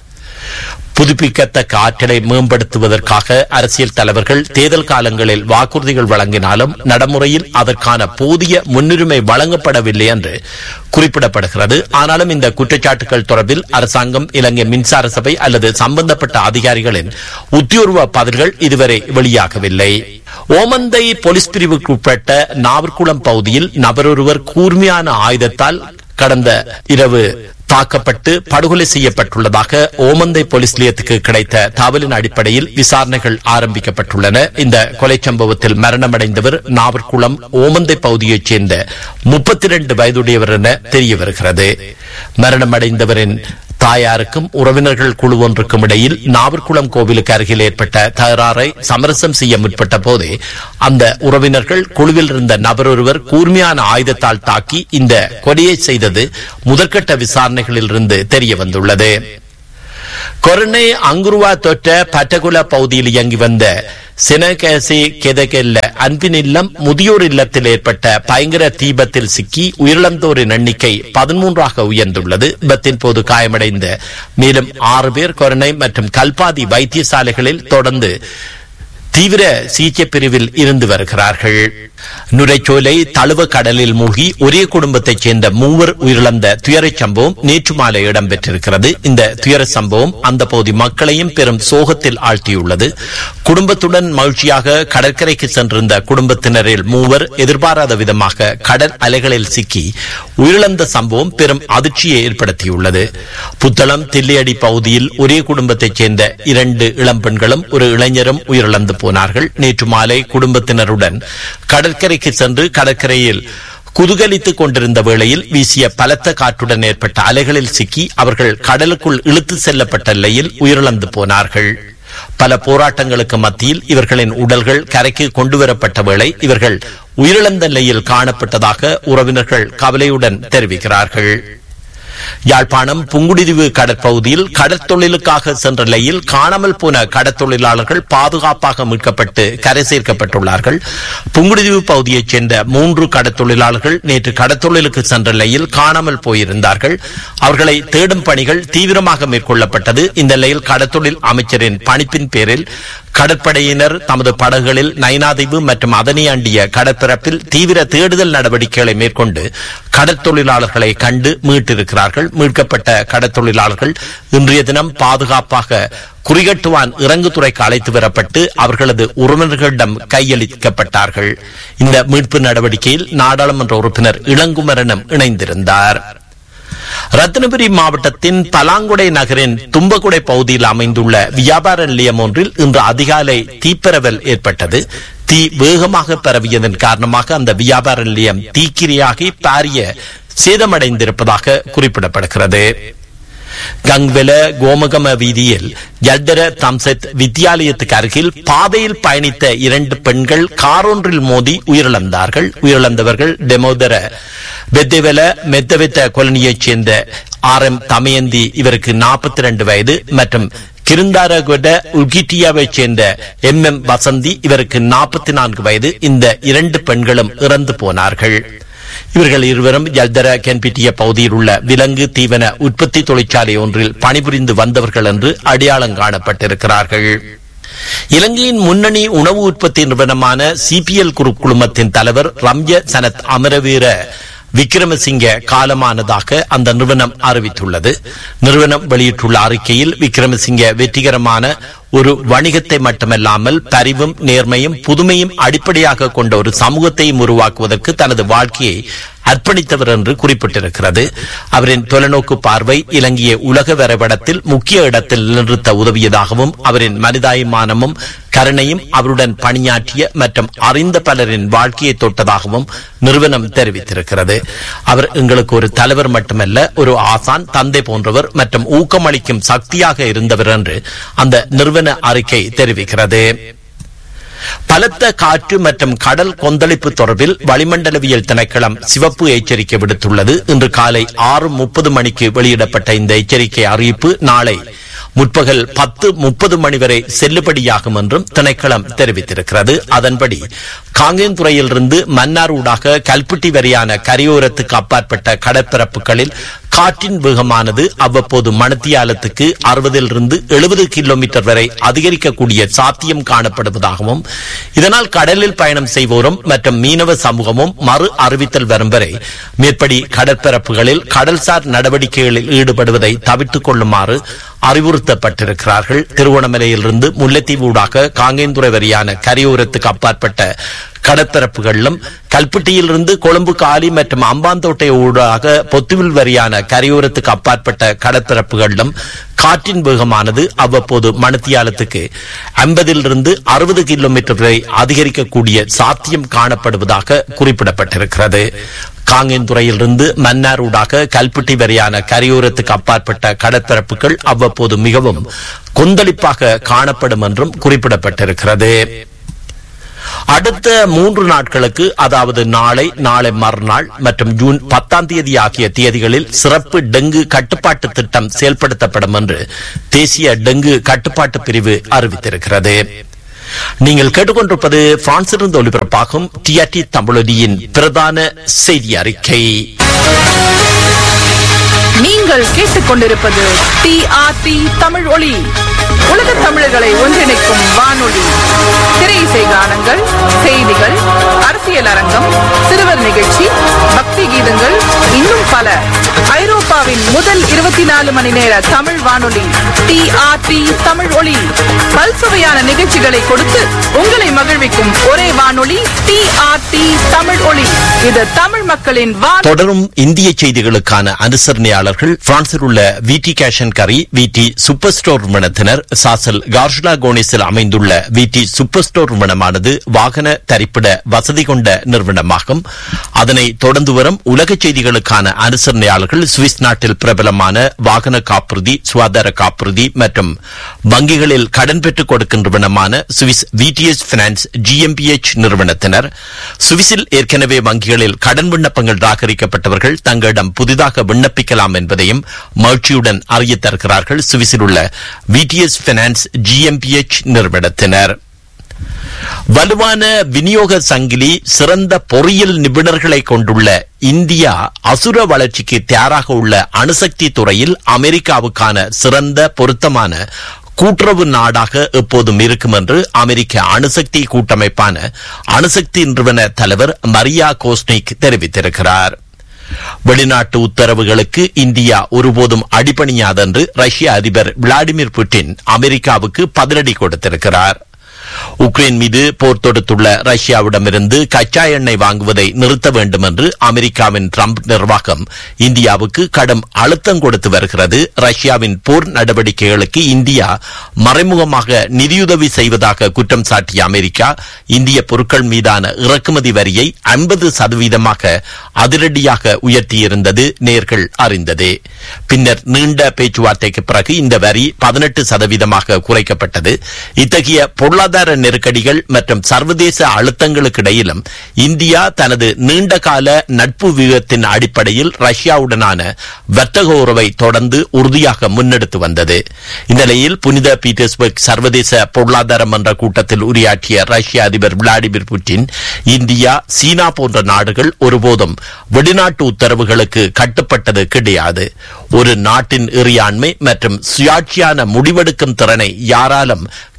புதுப்பிக்கத்தக்க ஆற்றலை மேம்படுத்துவதற்காக அரசியல் தலைவர்கள் தேர்தல் காலங்களில் வாக்குறுதிகள் வழங்கினாலும் நடைமுறையில் அதற்கான போதிய முன்னுரிமை வழங்கப்படவில்லை என்று குறிப்பிடப்படுகிறது ஆனாலும் இந்த குற்றச்சாட்டுகள் தொடர்பில் அரசாங்கம் இலங்கை மின்சார சபை அல்லது சம்பந்தப்பட்ட அதிகாரிகளின் உத்தியோர்வ பதில்கள் இதுவரை வெளியாகவில்லை ஓமந்தை போலீஸ் பிரிவுக்கு உட்பட்ட நாவர்குளம் பகுதியில் நபரொருவர் கூர்மையான ஆயுதத்தால் கடந்த இரவு தாக்கப்பட்டு படுகொலை செய்யப்பட்டுள்ளதாக ஓமந்தை போலீஸ் நிலையத்துக்கு கிடைத்த தகவலின் அடிப்படையில் விசாரணைகள் ஆரம்பிக்கப்பட்டுள்ளன இந்த கொலை சம்பவத்தில் மரணமடைந்தவர் நாவர்குளம் ஓமந்தை பகுதியைச் சேர்ந்த முப்பத்தி இரண்டு வயதுடையவர் என தெரிய வருகிறது மரணமடைந்தவரின் தாயாருக்கும் உறவினர்கள் குழு ஒன்றுக்கும் இடையில் நாவர்குளம் கோவிலுக்கு அருகில் ஏற்பட்ட தகராறை சமரசம் செய்ய முற்பட்ட போதே அந்த உறவினர்கள் குழுவில் இருந்த நபர் ஒருவர் கூர்மையான ஆயுதத்தால் தாக்கி இந்த கொலையை செய்தது முதற்கட்ட விசாரணைகளில் இருந்து தெரிய வந்துள்ளது கொரோனை அங்குருவா தொற்ற பட்டகுல பகுதியில் இயங்கி வந்த சினகேசி கெதகெல்ல அன்பின் இல்லம் முதியோர் இல்லத்தில் ஏற்பட்ட பயங்கர தீபத்தில் சிக்கி உயிரிழந்தோரின் எண்ணிக்கை பதிமூன்றாக உயர்ந்துள்ளது விபத்தின் போது காயமடைந்த மேலும் ஆறு பேர் கொரோனை மற்றும் கல்பாதி வைத்தியசாலைகளில் தொடர்ந்து தீவிர சிகிச்சை பிரிவில் இருந்து வருகிறார்கள் நுரைச்சோலை தழுவ கடலில் மூழ்கி ஒரே குடும்பத்தைச் சேர்ந்த மூவர் உயிரிழந்த துயர சம்பவம் நேற்று மாலை இடம்பெற்றிருக்கிறது இந்த துயர சம்பவம் அந்த பகுதி மக்களையும் பெரும் சோகத்தில் ஆழ்த்தியுள்ளது குடும்பத்துடன் மகிழ்ச்சியாக கடற்கரைக்கு சென்றிருந்த குடும்பத்தினரில் மூவர் எதிர்பாராத விதமாக கடல் அலைகளில் சிக்கி உயிரிழந்த சம்பவம் பெரும் அதிர்ச்சியை ஏற்படுத்தியுள்ளது புத்தளம் தில்லியடி பகுதியில் ஒரே குடும்பத்தைச் சேர்ந்த இரண்டு இளம்பெண்களும் ஒரு இளைஞரும் உயிரிழந்து போனார்கள் நேற்று மாலை குடும்பத்தினருடன் கடற்கரைக்கு சென்று கடற்கரையில் குதுகலித்துக் கொண்டிருந்த வேளையில் வீசிய பலத்த காற்றுடன் ஏற்பட்ட அலைகளில் சிக்கி அவர்கள் கடலுக்குள் இழுத்து செல்லப்பட்ட நிலையில் உயிரிழந்து போனார்கள் பல போராட்டங்களுக்கு மத்தியில் இவர்களின் உடல்கள் கரைக்கு கொண்டுவரப்பட்ட வேளை இவர்கள் உயிரிழந்த நிலையில் காணப்பட்டதாக உறவினர்கள் கவலையுடன் தெரிவிக்கிறார்கள் யாழ்ப்பாணம் புங்குடிதீவு கடற்பகுதியில் கடற்தொழிலுக்காக சென்ற நிலையில் காணாமல் போன கடற்தொழிலாளர்கள் பாதுகாப்பாக மீட்கப்பட்டு கரை சேர்க்கப்பட்டுள்ளார்கள் புங்குடிதீவு பகுதியைச் சேர்ந்த மூன்று கடற்தொழிலாளர்கள் நேற்று கடற்தொழிலுக்கு சென்ற நிலையில் காணாமல் போயிருந்தார்கள் அவர்களை தேடும் பணிகள் தீவிரமாக மேற்கொள்ளப்பட்டது இந்த நிலையில் கடற்தொழில் அமைச்சரின் பணிப்பின் பேரில் கடற்படையினர் தமது படகுகளில் நைனாதீவு மற்றும் அதனை அண்டிய கடற்பரப்பில் தீவிர தேடுதல் நடவடிக்கைகளை மேற்கொண்டு கடற்தொழிலாளர்களை கண்டு மீட்டிருக்கிறார்கள் மீட்கப்பட்ட கடற்தொழிலாளர்கள் இன்றைய தினம் பாதுகாப்பாக குறிகட்டுவான் இறங்குதுறைக்கு அழைத்து வரப்பட்டு அவர்களது உறவினர்களிடம் கையளிக்கப்பட்டார்கள் இந்த மீட்பு நடவடிக்கையில் நாடாளுமன்ற உறுப்பினர் இளங்குமரனும் இணைந்திருந்தார் ரத்னபுரி மாவட்டத்தின் பலாங்குடை நகரின் தும்பகுடை பகுதியில் அமைந்துள்ள வியாபார நிலையம் ஒன்றில் இன்று அதிகாலை தீப்பரவல் ஏற்பட்டது தீ வேகமாக பரவியதன் காரணமாக அந்த வியாபார நிலையம் தீக்கிரையாகி பாரிய சேதமடைந்திருப்பதாக குறிப்பிடப்படுகிறது கங்வெல கோமகம வீதியில் ஜல்தர தம்சத் வித்தியாலயத்துக்கு அருகில் பாதையில் பயணித்த இரண்டு பெண்கள் காரொன்றில் மோதி உயிரிழந்தார்கள் உயிரிழந்தவர்கள் டெமோதர வெத்தவெல மெத்தவெத்த கொலனியைச் சேர்ந்த ஆர் எம் தமயந்தி இவருக்கு நாற்பத்தி ரெண்டு வயது மற்றும் கிருந்தாரகொட உகிட்டியாவைச் சேர்ந்த எம் எம் வசந்தி இவருக்கு நாற்பத்தி நான்கு வயது இந்த இரண்டு பெண்களும் இறந்து போனார்கள் இவர்கள் இருவரும் ஜல்தர கென்பிட்டிய பகுதியில் உள்ள விலங்கு தீவன உற்பத்தி தொழிற்சாலை ஒன்றில் பணிபுரிந்து வந்தவர்கள் என்று அடையாளம் காணப்பட்டிருக்கிறார்கள் இலங்கையின் முன்னணி உணவு உற்பத்தி நிறுவனமான சிபிஎல் குரூப் குழுமத்தின் தலைவர் ரம்ய சனத் அமரவீர விக்ரமசிங்க காலமானதாக அந்த நிறுவனம் அறிவித்துள்ளது நிறுவனம் வெளியிட்டுள்ள அறிக்கையில் விக்ரமசிங்க வெற்றிகரமான ஒரு வணிகத்தை மட்டுமல்லாமல் பரிவும் நேர்மையும் புதுமையும் அடிப்படையாக கொண்ட ஒரு சமூகத்தையும் உருவாக்குவதற்கு தனது வாழ்க்கையை அர்ப்பணித்தவர் என்று குறிப்பிட்டிருக்கிறது அவரின் தொலைநோக்கு பார்வை இலங்கைய உலக வரைபடத்தில் முக்கிய இடத்தில் நிறுத்த உதவியதாகவும் அவரின் மனிதாயமானமும் கருணையும் அவருடன் பணியாற்றிய மற்றும் அறிந்த பலரின் வாழ்க்கையை தொட்டதாகவும் நிறுவனம் தெரிவித்திருக்கிறது அவர் எங்களுக்கு ஒரு தலைவர் மட்டுமல்ல ஒரு ஆசான் தந்தை போன்றவர் மற்றும் ஊக்கமளிக்கும் சக்தியாக இருந்தவர் என்று அந்த நிறுவன அறிக்கை தெரிவிக்கிறது பலத்த காற்று மற்றும் கடல் கொந்தளிப்பு தொடர்பில் வளிமண்டலவியல் திணைக்களம் சிவப்பு எச்சரிக்கை விடுத்துள்ளது இன்று காலை ஆறு முப்பது மணிக்கு வெளியிடப்பட்ட இந்த எச்சரிக்கை அறிவிப்பு நாளை முற்பகல் பத்து முப்பது மணி வரை செல்லுபடியாகும் என்றும் திணைக்களம் தெரிவித்திருக்கிறது அதன்படி காங்கேந்துறையிலிருந்து மன்னார் ஊடாக கல்பட்டி வரையான கரையோரத்துக்கு அப்பாற்பட்ட கடற்பரப்புகளில் காற்றின் வேகமானது அவ்வப்போது மணத்தியாலத்துக்கு அறுபதிலிருந்து எழுபது கிலோமீட்டர் வரை அதிகரிக்கக்கூடிய சாத்தியம் காணப்படுவதாகவும் இதனால் கடலில் பயணம் செய்வோரும் மற்றும் மீனவ சமூகமும் மறு அறிவித்தல் வரும் வரை மேற்படி கடற்பரப்புகளில் கடல்சார் நடவடிக்கைகளில் ஈடுபடுவதை தவிர்த்துக் கொள்ளுமாறு அறிவுறுத்தப்பட்டிருக்கிறார்கள் திருவோணமலையிலிருந்து முல்லைத்தீவு ஊடாக காங்கேந்துறை வரையான கரையோரத்துக்கு அப்பாற்பட்ட கடற்பரப்புகளிலும் கல்பட்டியிலிருந்து கொழும்பு காலி மற்றும் அம்பாந்தோட்டை ஊடாக பொத்துவில் வரியான கரையோரத்துக்கு அப்பாற்பட்ட கடற்பரப்புகளிலும் காற்றின் வேகமானது அவ்வப்போது மணத்தியாலத்துக்கு ஐம்பதிலிருந்து அறுபது கிலோமீட்டர் வரை அதிகரிக்கக்கூடிய சாத்தியம் காணப்படுவதாக குறிப்பிடப்பட்டிருக்கிறது காங்கேந்துறையிலிருந்து மன்னார் ஊடாக கல்பட்டி வரையான கரையோரத்துக்கு அப்பாற்பட்ட கடற்பரப்புகள் அவ்வப்போது மிகவும் கொந்தளிப்பாக காணப்படும் என்றும் குறிப்பிடப்பட்டிருக்கிறது அடுத்த மூன்று நாட்களுக்கு அதாவது நாளை நாளை மறுநாள் மற்றும் ஜூன் பத்தாம் தேதி ஆகிய தேதிகளில் சிறப்பு டெங்கு கட்டுப்பாட்டு திட்டம் செயல்படுத்தப்படும் என்று தேசிய டெங்கு கட்டுப்பாட்டு பிரிவு அறிவித்திருக்கிறது நீங்கள் கேட்டுக்கொண்டிருப்பது பிரான்சிலிருந்து ஒலிபரப்பாகும் டிஆர்டி தமிழொலியின் பிரதான செய்தி அறிக்கை நீங்கள் கேட்டுக்கொண்டிருப்பது டிஆர்டி தமிழ் ஒளி உலக தமிழர்களை ஒன்றிணைக்கும் வானொலி திரை இசை கானங்கள் செய்திகள் அரசியல் அரங்கம் சிறுவர் நிகழ்ச்சி பக்தி கீதங்கள் இன்னும் பல ஐரோப்பாவின் முதல் இருபத்தி நாலு மணி நேர தமிழ் வானொலி டிஆர்டி தமிழ் ஒளி பல்சுவையான நிகழ்ச்சிகளை கொடுத்து உங்களை மகிழ்விக்கும் ஒரே வானொலி டிஆர்டி தமிழ் ஒளி இது தமிழ் மக்களின் வானொலி தொடரும் இந்திய செய்திகளுக்கான அனுசரணையாளர்கள் பிரான்சில் உள்ள விடி கேஷன் கரி விடி சூப்பர் ஸ்டோர் நிறுவனத்தினர் சாசல் கார்ஷுலா கோனிஸில் அமைந்துள்ள விடி சூப்பர் ஸ்டோர் நிறுவனமானது வாகன தரிப்பிட வசதி கொண்ட நிறுவனமாகும் அதனை தொடர்ந்து வரும் உலக செய்திகளுக்கான அனுசரணையாளர்கள் சுவிஸ் நாட்டில் பிரபலமான வாகன காப்புறுதி சுகாதார காப்புறுதி மற்றும் வங்கிகளில் கடன் பெற்றுக் கொடுக்கும் நிறுவனமான சுவிஸ் விடிஎஸ் பினான்ஸ் ஜிஎம்பிஎச் நிறுவனத்தினர் சுவிஸில் ஏற்கனவே வங்கிகளில் கடன் விண்ணப்பங்கள் ராகரிக்கப்பட்டவர்கள் தங்களிடம் புதிதாக விண்ணப்பிக்கலாம் என்பதையும் மகிழ்ச்சியுடன் அறியத் தருகிறார்கள் சுவிஸில் உள்ள விடிஎஸ் பினான்ஸ் ஜிஎம்பிஎச் நிறுவனத்தினர் வலுவான விநியோக சங்கிலி சிறந்த பொறியியல் நிபுணர்களை கொண்டுள்ள இந்தியா அசுர வளர்ச்சிக்கு தயாராக உள்ள அணுசக்தி துறையில் அமெரிக்காவுக்கான சிறந்த பொருத்தமான கூட்டுறவு நாடாக எப்போதும் இருக்கும் என்று அமெரிக்க அணுசக்தி கூட்டமைப்பான அணுசக்தி நிறுவன தலைவர் மரியா கோஸ்னிக் தெரிவித்திருக்கிறார் வெளிநாட்டு உத்தரவுகளுக்கு இந்தியா ஒருபோதும் அடிபணியாதென்று ரஷ்ய அதிபர் விளாடிமிர் புட்டின் அமெரிக்காவுக்கு பதிலடி கொடுத்திருக்கிறார் உக்ரைன் மீது போர் தொடுத்துள்ள ரஷ்யாவிடமிருந்து கச்சா எண்ணெய் வாங்குவதை நிறுத்த வேண்டும் என்று அமெரிக்காவின் ட்ரம்ப் நிர்வாகம் இந்தியாவுக்கு கடும் அழுத்தம் கொடுத்து வருகிறது ரஷ்யாவின் போர் நடவடிக்கைகளுக்கு இந்தியா மறைமுகமாக நிதியுதவி செய்வதாக குற்றம் சாட்டிய அமெரிக்கா இந்திய பொருட்கள் மீதான இறக்குமதி வரியை ஐம்பது சதவீதமாக அதிரடியாக உயர்த்தியிருந்தது நேர்கள் அறிந்ததே பின்னர் நீண்ட பேச்சுவார்த்தைக்கு பிறகு இந்த வரி பதினெட்டு சதவீதமாக குறைக்கப்பட்டது இத்தகைய பொருளாதார நெருக்கடிகள் மற்றும் சர்வதேச அழுத்தங்களுக்கு இடையிலும் இந்தியா தனது நீண்டகால நட்பு வியூகத்தின் அடிப்படையில் ரஷ்யாவுடனான வர்த்தக உறவை தொடர்ந்து உறுதியாக முன்னெடுத்து வந்தது இந்த நிலையில் புனித பீட்டர்ஸ்பர்க் சர்வதேச பொருளாதார மன்ற கூட்டத்தில் உரையாற்றிய ரஷ்ய அதிபர் விளாடிமிர் புட்டின் இந்தியா சீனா போன்ற நாடுகள் ஒருபோதும் வெளிநாட்டு உத்தரவுகளுக்கு கட்டுப்பட்டது கிடையாது ஒரு நாட்டின் இறையாண்மை மற்றும் சுயாட்சியான முடிவெடுக்கும் திறனை யாராலும்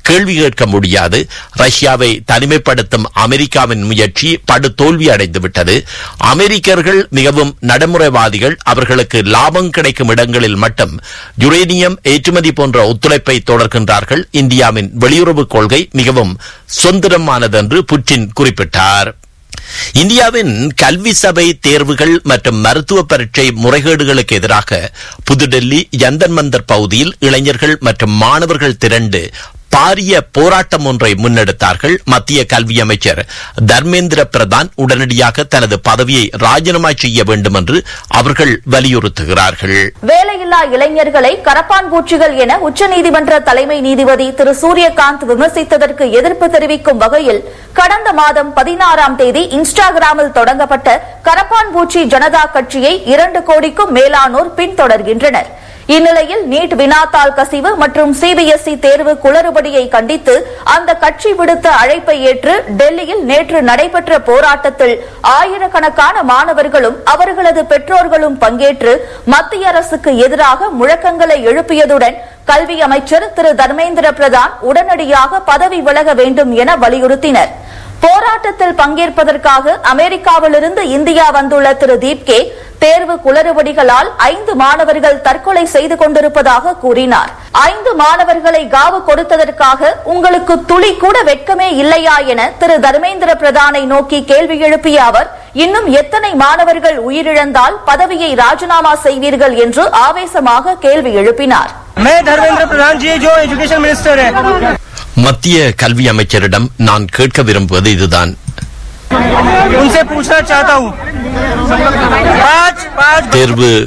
கேள்வி கேட்க முடியாது ரஷ்யாவை தனிமைப்படுத்தும் அமெரிக்காவின் முயற்சி படு தோல்வி அடைந்துவிட்டது அமெரிக்கர்கள் மிகவும் நடைமுறைவாதிகள் அவர்களுக்கு லாபம் கிடைக்கும் இடங்களில் மட்டும் யுரேனியம் ஏற்றுமதி போன்ற ஒத்துழைப்பை தொடர்கின்றார்கள் இந்தியாவின் வெளியுறவு கொள்கை மிகவும் சுதந்திரமானது என்று புட்டின் குறிப்பிட்டார் இந்தியாவின் கல்வி சபை தேர்வுகள் மற்றும் மருத்துவ பரீட்சை முறைகேடுகளுக்கு எதிராக புதுடெல்லி யந்தன் மந்தர் பகுதியில் இளைஞர்கள் மற்றும் மாணவர்கள் திரண்டு பாரிய போராட்டம் ஒன்றை முன்னெடுத்தார்கள் மத்திய கல்வி அமைச்சர் தர்மேந்திர பிரதான் உடனடியாக தனது பதவியை ராஜினாமா செய்ய வேண்டும் என்று அவர்கள் வலியுறுத்துகிறார்கள் வேலையில்லா இளைஞர்களை கரப்பான் பூச்சிகள் என உச்சநீதிமன்ற தலைமை நீதிபதி திரு சூரியகாந்த் விமர்சித்ததற்கு எதிர்ப்பு தெரிவிக்கும் வகையில் கடந்த மாதம் பதினாறாம் தேதி இன்ஸ்டாகிராமில் தொடங்கப்பட்ட கரப்பான் பூச்சி ஜனதா கட்சியை இரண்டு கோடிக்கும் மேலானோர் பின்தொடர்கின்றனர் இந்நிலையில் நீட் வினாத்தாள் கசிவு மற்றும் சிபிஎஸ்இ தேர்வு குளறுபடியை கண்டித்து அந்த கட்சி விடுத்த அழைப்பை ஏற்று டெல்லியில் நேற்று நடைபெற்ற போராட்டத்தில் ஆயிரக்கணக்கான மாணவர்களும் அவர்களது பெற்றோர்களும் பங்கேற்று மத்திய அரசுக்கு எதிராக முழக்கங்களை எழுப்பியதுடன் கல்வி அமைச்சர் திரு தர்மேந்திர பிரதான் உடனடியாக பதவி விலக வேண்டும் என வலியுறுத்தினர் போராட்டத்தில் பங்கேற்பதற்காக அமெரிக்காவிலிருந்து இந்தியா வந்துள்ள திரு தீப்கே தேர்வு குளறுபடிகளால் ஐந்து மாணவர்கள் தற்கொலை செய்து கொண்டிருப்பதாக கூறினார் ஐந்து மாணவர்களை காவு கொடுத்ததற்காக உங்களுக்கு துளி கூட வெட்கமே இல்லையா என திரு தர்மேந்திர பிரதானை நோக்கி கேள்வி எழுப்பிய அவர் இன்னும் எத்தனை மாணவர்கள் உயிரிழந்தால் பதவியை ராஜினாமா செய்வீர்கள் என்று ஆவேசமாக கேள்வி எழுப்பினார் मैं धर्मेंद्र प्रधान जी जो एजुकेशन मिनिस्टर है மத்திய கல்வி அமைச்சரிடம் நான் கேட்க விரும்புவது இதுதான் उनसे पूछना चाहता हूँ पाँच पाँच தேர்வு